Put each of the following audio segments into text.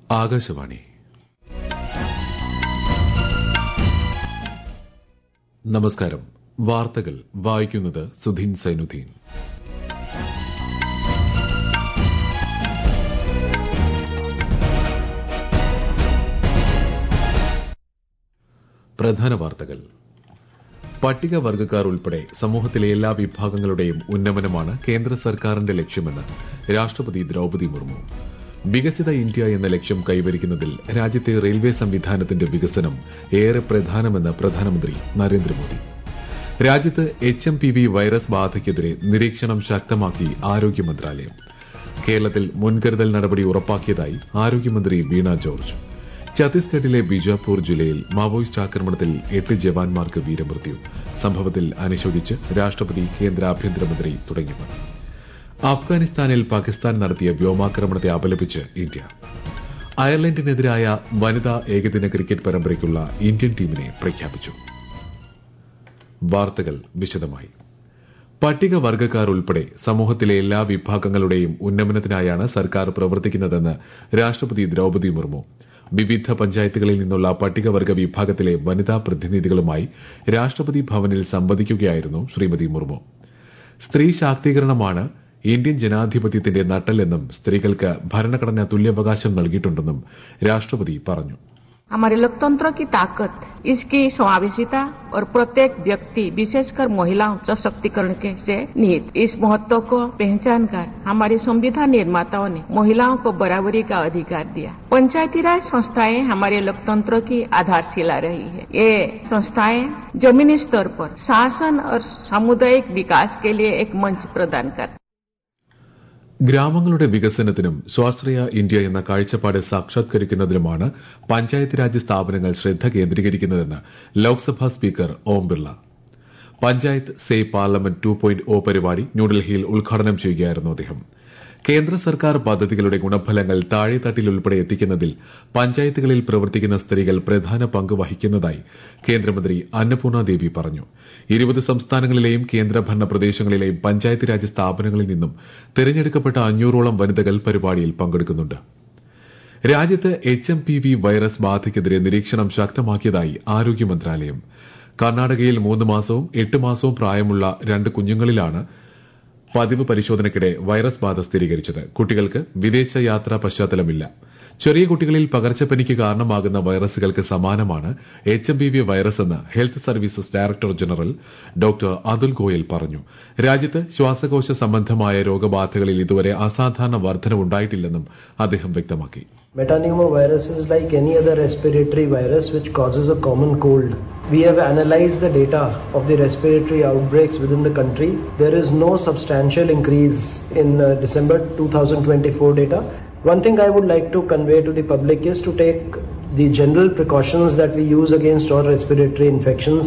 ആകാശവാണി നമസ്കാരം വാർത്തകൾ വായിക്കുന്നത് സുധീൻ സൈനുദ്ദീൻ പ്രധാന വാർത്തകൾ പട്ടികവർഗക്കാർ ഉൾപ്പെടെ സമൂഹത്തിലെ എല്ലാ വിഭാഗങ്ങളുടെയും ഉന്നമനമാണ് കേന്ദ്ര സർക്കാരിന്റെ ലക്ഷ്യമെന്ന് രാഷ്ട്രപതി ദ്രൌപതി മുർമു വികസിത ഇന്ത്യ എന്ന ലക്ഷ്യം കൈവരിക്കുന്നതിൽ രാജ്യത്തെ റെയിൽവേ സംവിധാനത്തിന്റെ വികസനം ഏറെ പ്രധാനമെന്ന് പ്രധാനമന്ത്രി നരേന്ദ്രമോദി രാജ്യത്ത് H M P V virus ബാധയ്ക്കെതിരെ നിരീക്ഷണം ശക്തമാക്കി ആരോഗ്യ മന്ത്രാലയം കേരളത്തിൽ മുൻകരുതൽ നടപടി ഉറപ്പാക്കിയതായി ആരോഗ്യമന്ത്രി വീണ ജോർജ് ഛത്തീസ്ഗഡിലെ ബിജാപൂർ ജില്ലയിൽ മാവോയിസ്റ്റ് ആക്രമണത്തിൽ എട്ട് ജവാന്മാർക്ക് വീരമൃത്യു സംഭവത്തിൽ അനുശോചിച്ച് രാഷ്ട്രപതി കേന്ദ്ര ആഭ്യന്തരമന്ത്രി തുടങ്ങിയവർ അഫ്ഗാനിസ്ഥാനിൽ പാകിസ്ഥാൻ നടത്തിയ വ്യോമാക്രമണത്തെ അപലപിച്ച് ഇന്ത്യ അയർലൻഡിനെതിരായ വനിതാ ഏകദിന ക്രിക്കറ്റ് പരമ്പരയ്ക്കുള്ള ഇന്ത്യൻ ടീമിനെ പ്രഖ്യാപിച്ചു വാർത്തകൾ വിശദമായി പട്ടികവർഗക്കാർ ഉൾപ്പെടെ സമൂഹത്തിലെ എല്ലാ വിഭാഗങ്ങളുടെയും ഉന്നമനത്തിനായാണ് സർക്കാർ പ്രവർത്തിക്കുന്നതെന്ന് രാഷ്ട്രപതി ദ്രൌപതി മുർമു വിവിധ പഞ്ചായത്തുകളിൽ നിന്നുള്ള പട്ടികവർഗ വിഭാഗത്തിലെ വനിതാ പ്രതിനിധികളുമായി രാഷ്ട്രപതി ഭവനിൽ സംവദിക്കുകയായിരുന്നു ശ്രീമതി മുർമു സ്ത്രീ ശാക്തീകരണമാണ് ഇന്ത്യൻ ജനാധിപത്യത്തിന്റെ നട്ടെല്ലെന്നും സ്ത്രീകൾക്ക് ഭരണഘടന തുല്യാവകാശം നൽകിയിട്ടുണ്ടെന്നും രാഷ്ട്രപതി പറഞ്ഞു हमारे लोकतंत्र की ताकत इसकी समावेशिता और प्रत्येक व्यक्ति विशेषकर महिलाओं सशक्तिकरण के से निहित इस महत्व को पहचान कर हमारे संविधान निर्माताओं ने महिलाओं को बराबरी का अधिकार दिया पंचायती राज संस्थाएं हमारे लोकतंत्र की आधारशिला रही है ये संस्थाएं जमीनी स्तर पर शासन और सामुदायिक विकास के लिए एक मंच प्रदान करती ഗ്രാമങ്ങളുടെ വികസനത്തിനും സ്വാശ്രയ ഇന്ത്യ എന്ന കാഴ്ചപ്പാട് സാക്ഷാത്കരിക്കുന്നതിനുമാണ് പഞ്ചായത്ത് രാജ് സ്ഥാപനങ്ങൾ ശ്രദ്ധ കേന്ദ്രീകരിക്കുന്നതെന്ന് ലോക്സഭാ സ്പീക്കർ ഓം Birla panchayat say parliament two point O പരിപാടി ന്യൂഡൽഹിയിൽ ഉദ്ഘാടനം ചെയ്യുകയായിരുന്നു അദ്ദേഹം കേന്ദ്ര സർക്കാർ പദ്ധതികളുടെ ഗുണഫലങ്ങൾ താഴെത്തട്ടിൽ ഉൾപ്പെടെ എത്തിക്കുന്നതിൽ പഞ്ചായത്തുകളിൽ പ്രവർത്തിക്കുന്ന സ്ത്രീകൾ പ്രധാന പങ്ക് വഹിക്കുന്നതായി കേന്ദ്രമന്ത്രി അന്നപൂർണ ദേവി പറഞ്ഞു ഇരുപത് സംസ്ഥാനങ്ങളിലെയും കേന്ദ്രഭരണ പ്രദേശങ്ങളിലെയും പഞ്ചായത്ത് രാജ് സ്ഥാപനങ്ങളിൽ നിന്നും തെരഞ്ഞെടുക്കപ്പെട്ട അഞ്ഞൂറോളം വനിതകൾ പരിപാടിയിൽ പങ്കെടുക്കുന്നുണ്ട് രാജ്യത്ത് H M P V virus ബാധയ്ക്കെതിരെ നിരീക്ഷണം ശക്തമാക്കിയതായി ആരോഗ്യ മന്ത്രാലയം കർണാടകയിൽ മൂന്ന് മാസവും എട്ട് മാസവും പ്രായമുള്ള രണ്ട് കുഞ്ഞുങ്ങളിലാണ് പതിവ് പരിശോധനയ്ക്കിടെ വൈറസ് ബാധ സ്ഥിരീകരിച്ചത് കുട്ടികൾക്ക് വിദേശ യാത്രാ പശ്ചാത്തലമില്ല ചെറിയ കുട്ടികളിൽ പകർച്ചപ്പനിക്ക് കാരണമാകുന്ന വൈറസുകൾക്ക് സമാനമാണ് H M P V virus എന്ന് health services director general doctor Atul Goyal പറഞ്ഞു രാജ്യത്ത് ശ്വാസകോശ സംബന്ധമായ രോഗബാധകളിൽ ഇതുവരെ അസാധാരണ വർധനവുണ്ടായിട്ടില്ലെന്നും അദ്ദേഹം വ്യക്തമാക്കി Metapneumovirus is like any other respiratory virus which causes a common cold. We have analyzed the data of the respiratory outbreaks within the country. There is no substantial increase in uh, December 2024 data. One thing I would like to convey to the public is to take the general precautions that we use against all respiratory infections.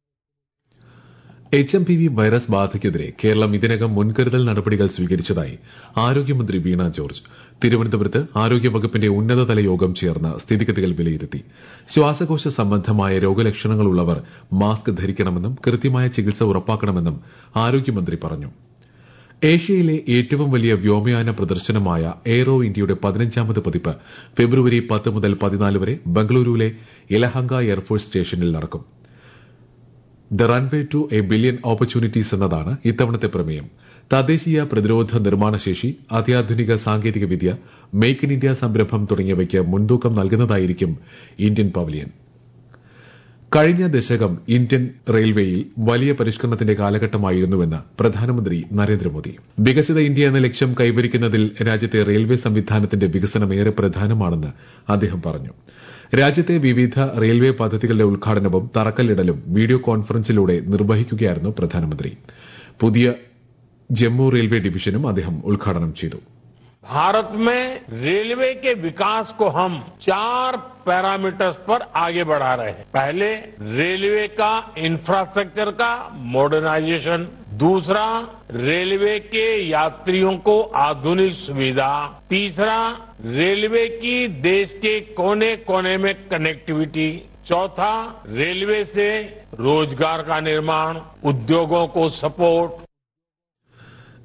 H M P V virus ബാധയ്ക്കെതിരെ കേരളം ഇതിനകം മുൻകരുതൽ നടപടികൾ സ്വീകരിച്ചതായി ആരോഗ്യമന്ത്രി വീണ George തിരുവനന്തപുരത്ത് ആരോഗ്യവകുപ്പിന്റെ ഉന്നതതല യോഗം ചേർന്ന് സ്ഥിതിഗതികൾ വിലയിരുത്തി ശ്വാസകോശ സംബന്ധമായ രോഗലക്ഷണങ്ങളുള്ളവർ മാസ്ക് ധരിക്കണമെന്നും കൃത്യമായ ചികിത്സ ഉറപ്പാക്കണമെന്നും ആരോഗ്യമന്ത്രി പറഞ്ഞു ഏഷ്യയിലെ ഏറ്റവും വലിയ വ്യോമയാന പ്രദർശനമായ എയ്റോ ഇന്ത്യയുടെ പതിനഞ്ചാമത് പതിപ്പ് ഫെബ്രുവരി പത്ത് മുതൽ പതിനാല് വരെ ബംഗളൂരുവിലെ ഇലഹങ്ക എയർഫോഴ്സ് സ്റ്റേഷനിൽ നടക്കും the runway to a billion opportunities എന്നതാണ് ഇത്തവണത്തെ പ്രമേയം തദ്ദേശീയ പ്രതിരോധ നിർമ്മാണശേഷി അത്യാധുനിക സാങ്കേതികവിദ്യ മേക്ക് ഇൻ ഇന്ത്യ സംരംഭം തുടങ്ങിയവയ്ക്ക് മുൻതൂക്കം നൽകുന്നതായിരിക്കും ഇന്ത്യൻ പവലിയൻ കഴിഞ്ഞ ദശകം ഇന്ത്യൻ റെയിൽവേയിൽ വലിയ പരിഷ്കരണത്തിന്റെ കാലഘട്ടമായിരുന്നുവെന്ന് പ്രധാനമന്ത്രി നരേന്ദ്രമോദി വികസിത ഇന്ത്യ എന്ന ലക്ഷ്യം കൈവരിക്കുന്നതിൽ രാജ്യത്തെ റെയിൽവേ സംവിധാനത്തിന്റെ വികസനം ഏറെ പ്രധാനമാണെന്ന് അദ്ദേഹം പറഞ്ഞു രാജ്യത്തെ വിവിധ റെയിൽവേ പദ്ധതികളുടെ ഉദ്ഘാടനവും തറക്കല്ലിടലും വീഡിയോ കോൺഫറൻസിലൂടെ നിർവഹിക്കുകയായിരുന്നു പ്രധാനമന്ത്രി പുതിയ ജമ്മു റെയിൽവേ ഡിവിഷനും അദ്ദേഹം ഉദ്ഘാടനം ചെയ്തു भारत में रेलवे के विकास को हम चार पैरामीटर्स पर आगे बढ़ा रहे हैं पहले रेलवे का इंफ्रास्ट्रक्चर का मॉडर्नाइजेशन दूसरा रेलवे के यात्रियों को आधुनिक सुविधा तीसरा रेलवे की देश के कोने कोने में कनेक्टिविटी चौथा रेलवे से रोजगार का निर्माण उद्योगों को सपोर्ट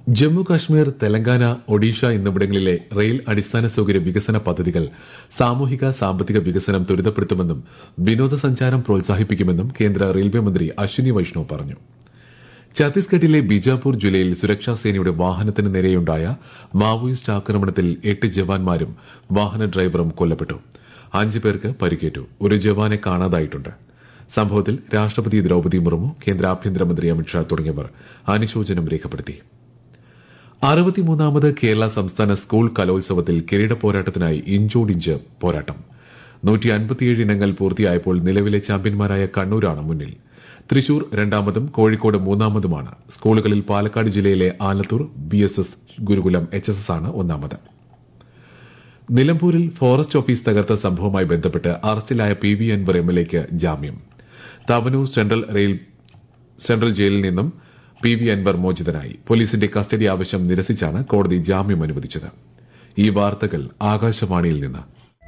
ജമ്മു കാശ്മീർ തെലങ്കാന ഒഡീഷ എന്നിവിടങ്ങളിലെ റെയിൽ അടിസ്ഥാന സൌകര്യ വികസന പദ്ധതികൾ സാമൂഹിക സാമ്പത്തിക വികസനം ത്വരിതപ്പെടുത്തുമെന്നും വിനോദസഞ്ചാരം പ്രോത്സാഹിപ്പിക്കുമെന്നും കേന്ദ്ര റെയിൽവേ മന്ത്രി അശ്വിനി വൈഷ്ണവ് പറഞ്ഞു ഛത്തീസ്ഗഡിലെ ബിജാപൂർ ജില്ലയിൽ സുരക്ഷാ സേനയുടെ വാഹനത്തിന് നേരെയുണ്ടായ മാവോയിസ്റ്റ് ആക്രമണത്തിൽ എട്ട് ജവാന്മാരും വാഹന ഡ്രൈവറും കൊല്ലപ്പെട്ടു അഞ്ച് പേർക്ക് പരിക്കേറ്റു ഒരു ജവാനെ കാണാതായിട്ടുണ്ട് സംഭവത്തിൽ രാഷ്ട്രപതി ദ്രൌപദി മുർമു കേന്ദ്ര ആഭ്യന്തരമന്ത്രി അമിത്ഷാ തുടങ്ങിയവർ അനുശോചനം രേഖപ്പെടുത്തി അറുപത്തിമൂന്നാമത് കേരള സംസ്ഥാന സ്കൂൾ കലോത്സവത്തിൽ കിരീട പോരാട്ടത്തിനായി ഇഞ്ചോടിഞ്ച് പോരാട്ടം നൂറ്റി അൻപത്തിയേഴ് ഇനങ്ങൾ പൂർത്തിയായപ്പോൾ നിലവിലെ ചാമ്പ്യന്മാരായ കണ്ണൂരാണ് മുന്നിൽ തൃശൂർ രണ്ടാമതും കോഴിക്കോട് മൂന്നാമതുമാണ് സ്കൂളുകളിൽ പാലക്കാട് ജില്ലയിലെ Alathur B S S Gurukulam H S S ആണ് ഒന്നാമത് നിലമ്പൂരിൽ ഫോറസ്റ്റ് ഓഫീസ് തകർത്ത സംഭവവുമായി ബന്ധപ്പെട്ട് അറസ്റ്റിലായ പി വി അൻവർ എംഎൽഎക്ക് ജാമ്യം തവനൂർ സെൻട്രൽ റെയിൽ സെൻട്രൽ ജയിലിൽ നിന്നും പി വി അൻവർ മോചിതനായി പോലീസിന്റെ കസ്റ്റഡി ആവശ്യം നിരസിച്ചാണ് കോടതി ജാമ്യം അനുവദിച്ചത് ഈ വാർത്തകൾ ആകാശവാണിയിൽ നിന്ന്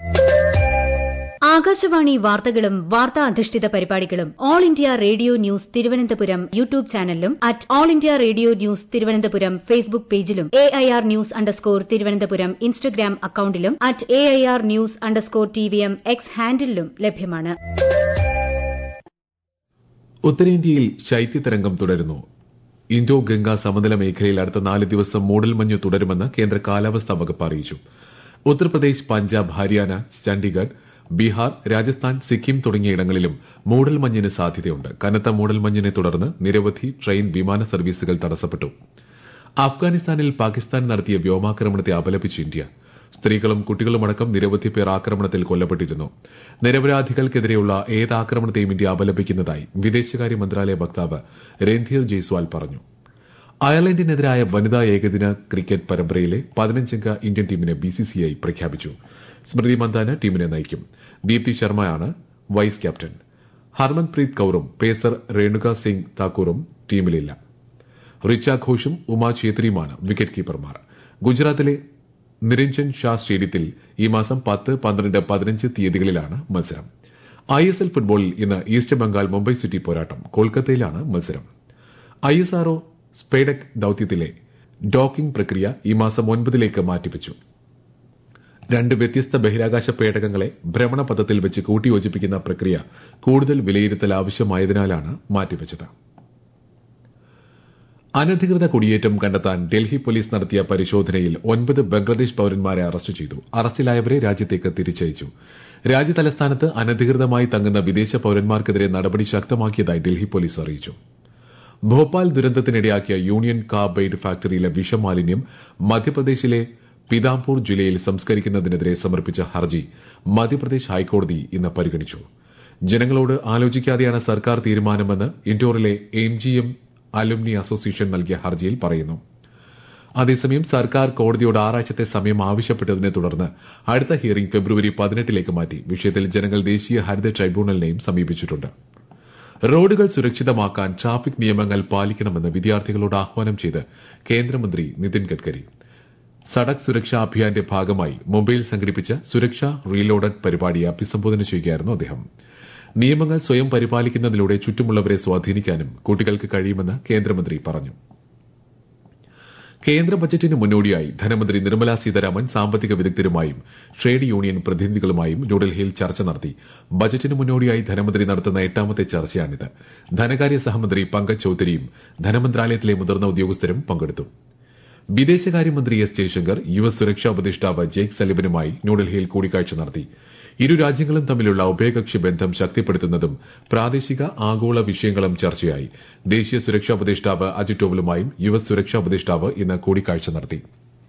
ആകാശവാണി വാർത്തകളും വാർത്താ അധിഷ്ഠിത പരിപാടികളും All India Radio news Thiruvananthapuram YouTube ചാനലിലും at All India Radio news Thiruvananthapuram Facebook പേജിലും A I R news underscore Thiruvananthapuram Instagram അക്കൌണ്ടിലും at A I R news underscore T V M X ഹാൻഡിലും ലഭ്യമാണ് ഉത്തരേന്ത്യയിൽ ശൈത്യതരംഗം തുടരുന്നു ഇന്തോ ഗംഗ സമതല മേഖലയിൽ അടുത്ത നാല് ദിവസം മൂടൽമഞ്ഞ് തുടരുമെന്ന് കേന്ദ്ര കാലാവസ്ഥാ വകുപ്പ് അറിയിച്ചു ഉത്തർപ്രദേശ് പഞ്ചാബ് ഹരിയാന ചണ്ഡീഗഡ് ബീഹാർ രാജസ്ഥാൻ സിക്കിം തുടങ്ങിയ ഇടങ്ങളിലും മൂടൽമഞ്ഞിന് സാധ്യതയുണ്ട് കനത്ത മൂടൽമഞ്ഞിനെ തുടർന്ന് നിരവധി ട്രെയിൻ വിമാന സർവീസുകൾ തടസ്സപ്പെട്ടു അഫ്ഗാനിസ്ഥാനിൽ പാകിസ്ഥാൻ നടത്തിയ വ്യോമാക്രമണത്തെ അപലപിച്ച് ഇന്ത്യ സ്ത്രീകളും കുട്ടികളുമടക്കം നിരവധി പേർ ആക്രമണത്തിൽ കൊല്ലപ്പെട്ടിരുന്നു നിരപരാധികൾക്കെതിരെയുള്ള ഏത് ആക്രമണത്തെയും ഇന്ത്യ അപലപിക്കുന്നതായി വിദേശകാര്യ മന്ത്രാലയ വക്താവ് രൺധീർ ജയ്സ്വാൾ പറഞ്ഞു അയർലൻഡിനെതിരായ വനിതാ ഏകദിന ക്രിക്കറ്റ് പരമ്പരയിലെ പതിനഞ്ചംഗ ഇന്ത്യൻ ടീമിനെ ബിസിസിഐ പ്രഖ്യാപിച്ചു സ്മൃതി മന്ദാന ടീമിനെ നയിക്കും ദീപ്തി ശർമ്മയാണ് വൈസ് ക്യാപ്റ്റൻ ഹർമൻപ്രീത് കൌറും പേസർ രേണുക സിംഗ് താക്കൂറും ടീമിലില്ല റിച്ച ഘോഷും ഉമാ ഛേത്രിയുമാണ് വിക്കറ്റ് കീപ്പർമാർ ഗുജറാത്തിലെ നിരഞ്ജൻ ഷാ സ്റ്റേഡിയത്തിൽ ഈ മാസം പത്ത് പന്ത്രണ്ട് പതിനഞ്ച് തീയതികളിലാണ് മത്സരം ഐ എസ് എൽ ഫുട്ബോളിൽ ഇന്ന് ഈസ്റ്റ് ബംഗാൾ മുംബൈ സിറ്റി പോരാട്ടം കൊൽക്കത്തയിലാണ് മത്സരം ഐ എസ് ആർഒ സ്പെയ്ഡക് ദൌത്യത്തിലെ ഡോക്കിംഗ് പ്രക്രിയ ഈ മാസം ഒൻപതിലേക്ക് മാറ്റിവച്ചു രണ്ട് വ്യത്യസ്ത ബഹിരാകാശ പേടകങ്ങളെ ഭ്രമണപഥത്തിൽ വെച്ച് കൂട്ടിയോജിപ്പിക്കുന്ന പ്രക്രിയ കൂടുതൽ വിലയിരുത്തൽ ആവശ്യമായതിനാലാണ് മാറ്റിവച്ചത് അനധികൃത കുടിയേറ്റം കണ്ടെത്താൻ ഡൽഹി പോലീസ് നടത്തിയ പരിശോധനയിൽ ഒൻപത് ബംഗ്ലാദേശ് പൌരന്മാരെ അറസ്റ്റ് ചെയ്തു അറസ്റ്റിലായവരെ രാജ്യത്തേക്ക് തിരിച്ചയച്ചു രാജ്യതലസ്ഥാനത്ത് അനധികൃതമായി തങ്ങുന്ന വിദേശ പൌരന്മാർക്കെതിരെ നടപടി ശക്തമാക്കിയതായി ഡൽഹി പോലീസ് അറിയിച്ചു ഭോപ്പാൽ ദുരന്തത്തിനിടയാക്കിയ യൂണിയൻ കാർബൈഡ് ഫാക്ടറിയിലെ വിഷമാലിന്യം മധ്യപ്രദേശിലെ പിതാംപൂർ ജില്ലയിൽ സംസ്കരിക്കുന്നതിനെതിരെ സമർപ്പിച്ച ഹർജി മധ്യപ്രദേശ് ഹൈക്കോടതി ഇന്ന് പരിഗണിച്ചു ജനങ്ങളോട് ആലോചിക്കാതെയാണ് സർക്കാർ തീരുമാനമെന്ന് ഇൻഡോറിലെ M G M alumni association നൽകിയ ഹർജിയിൽ പറയുന്നു അതേസമയം സർക്കാർ കോടതിയോട് ആറാഴ്ചത്തെ സമയം ആവശ്യപ്പെട്ടതിനെ തുടർന്ന് അടുത്ത ഹിയറിംഗ് ഫെബ്രുവരി പതിനെട്ടിലേക്ക് മാറ്റി വിഷയത്തിൽ ജനങ്ങൾ ദേശീയ ഹരിത ട്രൈബ്യൂണലിനെയും സമീപിച്ചിട്ടുണ്ട് റോഡുകൾ സുരക്ഷിതമാക്കാൻ ട്രാഫിക് നിയമങ്ങൾ പാലിക്കണമെന്ന് വിദ്യാർത്ഥികളോട് ആഹ്വാനം ചെയ്ത് കേന്ദ്രമന്ത്രി നിതിൻ ഗഡ്കരി സഡക് സുരക്ഷാ അഭിയാന്റെ ഭാഗമായി മുംബൈയിൽ സംഘടിപ്പിച്ച സുരക്ഷ റീലോഡഡ് പരിപാടിയെ അഭിസംബോധന ചെയ്യുകയായിരുന്നു അദ്ദേഹം നിയമങ്ങൾ സ്വയം പരിപാലിക്കുന്നതിലൂടെ ചുറ്റുമുള്ളവരെ സ്വാധീനിക്കാനും കുട്ടികൾക്ക് കഴിയുമെന്ന് കേന്ദ്രമന്ത്രി പറഞ്ഞു കേന്ദ്ര ബജറ്റിന് മുന്നോടിയായി ധനമന്ത്രി നിർമ്മല സീതാരാമൻ സാമ്പത്തിക വിദഗ്ധരുമായും ട്രേഡ് യൂണിയൻ പ്രതിനിധികളുമായും ന്യൂഡൽഹിയിൽ ചർച്ച നടത്തി ബജറ്റിന് മുന്നോടിയായി ധനമന്ത്രി നടത്തുന്ന എട്ടാമത്തെ ചർച്ചയാണിത് ധനകാര്യ സഹമന്ത്രി പങ്കജ് ചൌധരിയും ധനമന്ത്രാലയത്തിലെ മുതിർന്ന ഉദ്യോഗസ്ഥരും പങ്കെടുത്തു വിദേശകാര്യമന്ത്രി എസ് ജയശങ്കർ യു എസ് സുരക്ഷാ ഉപദേഷ്ടാവ് ജെയ്ക് സലിവനുമായി ന്യൂഡൽഹിയിൽ കൂടിക്കാഴ്ച നടത്തി ഇരു രാജ്യങ്ങളും തമ്മിലുള്ള ഉഭയകക്ഷി ബന്ധം ശക്തിപ്പെടുത്തുന്നതും പ്രാദേശിക ആഗോള വിഷയങ്ങളും ചർച്ചയായി ദേശീയ സുരക്ഷാ ഉപദേഷ്ടാവ് അജിത് ഡോവലുമായും യു എസ് സുരക്ഷാ ഉപദേഷ്ടാവ് ഇന്ന് കൂടിക്കാഴ്ച നടത്തി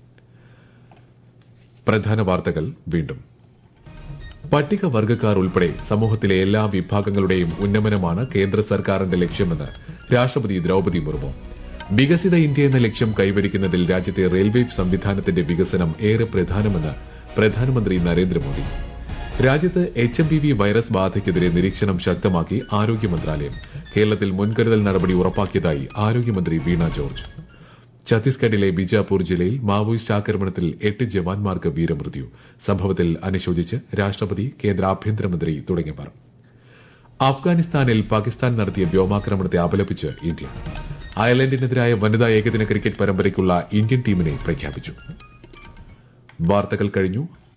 പ്രധാന വാർത്തകൾ വീണ്ടും പട്ടികവർഗ്ഗക്കാർ ഉൾപ്പെടെ സമൂഹത്തിലെ എല്ലാ വിഭാഗങ്ങളുടെയും ഉന്നമനമാണ് കേന്ദ്ര സർക്കാരിന്റെ ലക്ഷ്യമെന്ന് രാഷ്ട്രപതി ദ്രൌപദി മുർമു വികസിത ഇന്ത്യ എന്ന ലക്ഷ്യം കൈവരിക്കുന്നതിൽ രാജ്യത്തെ റെയിൽവേ സംവിധാനത്തിന്റെ വികസനം ഏറെ പ്രധാനമെന്ന് പ്രധാനമന്ത്രി നരേന്ദ്രമോദി രാജ്യത്ത് H M P V virus ബാധയ്ക്കെതിരെ നിരീക്ഷണം ശക്തമാക്കി ആരോഗ്യ മന്ത്രാലയം കേരളത്തിൽ മുൻകരുതൽ നടപടി ഉറപ്പാക്കിയതായി ആരോഗ്യമന്ത്രി വീണ ജോർജ് ഛത്തീസ്ഗഡിലെ ബിജാപൂർ ജില്ലയിൽ മാവോയിസ്റ്റ് ആക്രമണത്തിൽ എട്ട് ജവാന്മാർക്ക് വീരമൃത്യു സംഭവത്തിൽ അനുശോചിച്ച് രാഷ്ട്രപതി കേന്ദ്ര ആഭ്യന്തരമന്ത്രി തുടങ്ങിയവർ അഫ്ഗാനിസ്ഥാനിൽ പാകിസ്ഥാൻ നടത്തിയ വ്യോമാക്രമണത്തെ അപലപിച്ച് ഇന്ത്യ അയർലൻഡിനെതിരായ വനിതാ ഏകദിന ക്രിക്കറ്റ് പരമ്പരയ്ക്കുള്ള ഇന്ത്യൻ ടീമിനെ പ്രഖ്യാപിച്ചു വാർത്തകൾ കഴിഞ്ഞു